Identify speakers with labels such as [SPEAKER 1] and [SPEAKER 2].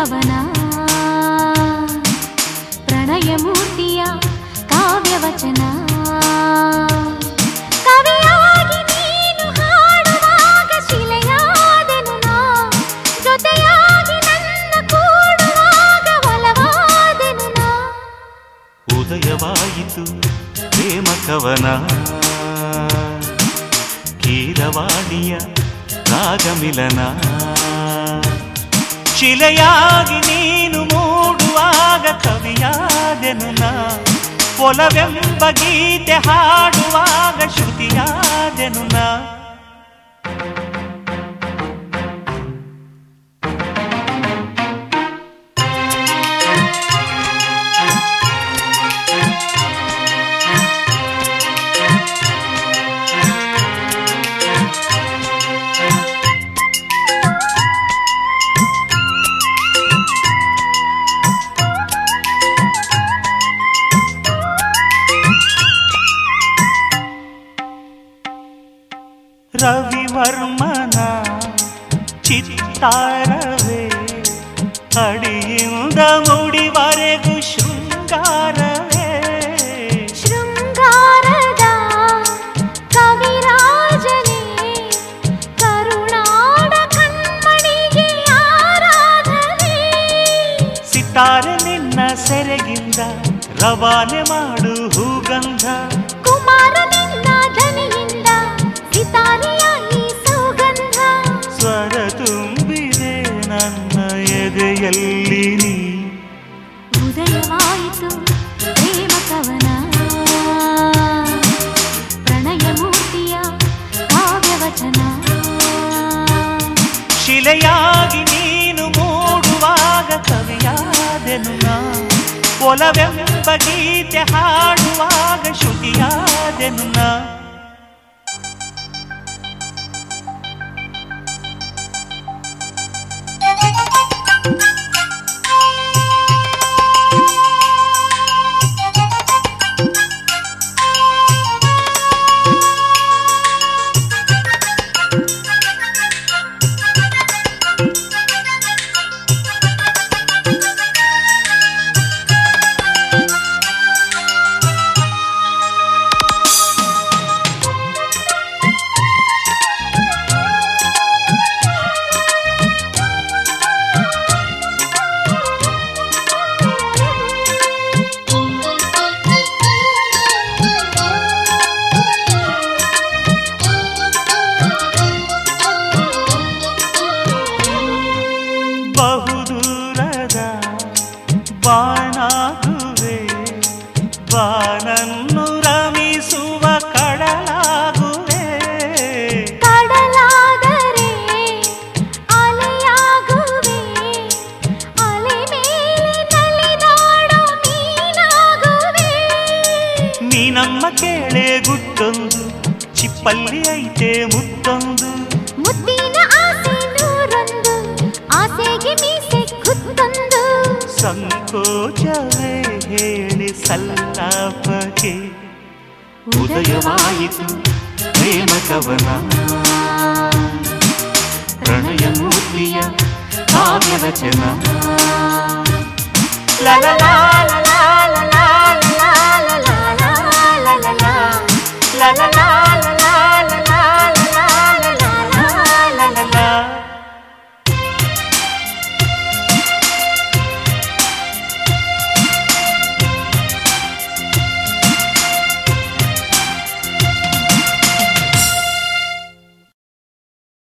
[SPEAKER 1] ಕವನ ಪ್ರಣಯ ಮೂರ್ತಿಯ ಕಾವ್ಯವಚನ ಕವಿಯಾಗಿ ನೀನು ಹಾಡುವಾಗ ಶಿಲೆಯಾದೆನು ನಾ ಜೊತೆಯಾಗಿ ನನ್ನ ಕೂಡುವಾಗ ಒಲವಾದೆನು ನಾ
[SPEAKER 2] ಉದಯವಾಯಿತು ಪ್ರೇಮ ಕವನ ಕೀರವಾಣಿಯ ರಾಗಮಿಲನ ಶಿಲೆಯಾಗಿ ನೀನು ಮೂಡುವಾಗ ಕವಿಯಾದೆನು ನಾ ಒಲವೆಂಬ ಗೀತೆ ಹಾಡುವಾಗ ಶ್ರುತಿಯಾದೆನು ನಾ ರವಿವರ್ಮನ ಚಿತ್ತಾರವೇ ಅಡಿಯಿಂದ ಮುಡಿವರೆಗೂ ಶೃಂಗಾರವೇ
[SPEAKER 1] ಶೃಂಗಾರದ ಕವಿರಾಜನೇ ಕರುಣಾಡ ಕಣ್ಮಣಿಗೆ ಆರಾಧನೆ
[SPEAKER 2] ಸಿತಾರೆ ನಿನ್ನ ಸೆರೆಗಿಂದ ರವಾನೆ ಮಾಡು ಹೂಗಂಧ
[SPEAKER 1] ಕುಮಾರ ನಿನ್ನ ಧನಿಯಿಂದ ಸಿತಾರೆಯ ಈ ಸುಗಂಧ
[SPEAKER 2] ಸ್ವರ ತುಂಬಿದೆ ನನ್ನ ಎದೆಯಲ್ಲಿ ನೀ
[SPEAKER 1] ಉದಯವಾಯಿತು ಪ್ರೇಮ ಕವನ ಪ್ರಣಯ ಮೂರ್ತಿಯ ಕಾವ್ಯವಚನ
[SPEAKER 2] ಶಿಲೆಯಾಗಿ ನೀನು ಮೂಡುವಾಗ ಕವಿಯಾದೆನು ನಾ ಒಲವೆಂಬ ಗೀತೆ ಹಾಡುವಾಗ ಶ್ರುತಿಯಾದೆನು ನಾ ಬಹುದೂರದ ಬಾಣಾಗುವೆ ಬಾನನ್ನು ರಮಿಸುವ ಕಡಲಾಗುವೆ
[SPEAKER 1] ಕಡಲಾದರೆ ಅಲೆಯಾಗುವೆ ಅಲೆ ಮೇಲೆ ನಲಿದಾಡೋ ಮೀನಾಗುವೆ
[SPEAKER 2] ನೀನಮ್ಮ ಕೇಳೆ ಗುಟ್ಟೊಂದು ಚಿಪ್ಪಲ್ಲಿ ಐತೆ ಮುತ್ತೊಂದು
[SPEAKER 1] ಮುದ್ದಿನ ಆಸೆ ನೂರೊಂದು ಆಸೆಗೆ ಮೀಸೆ ಕುತ್ತೊಂದು
[SPEAKER 2] ಸಂಕೋಚವೇ ಹೇಳಿ ಸಲ್ಲಾಪಕ್ಕೆ ಉದಯವಾಯಿತು ಪ್ರೇಮ ಕವನ ಪ್ರಣಯ ಮೂರ್ತಿಯ ಕಾವ್ಯ ರಚನ ಲಲಲಾ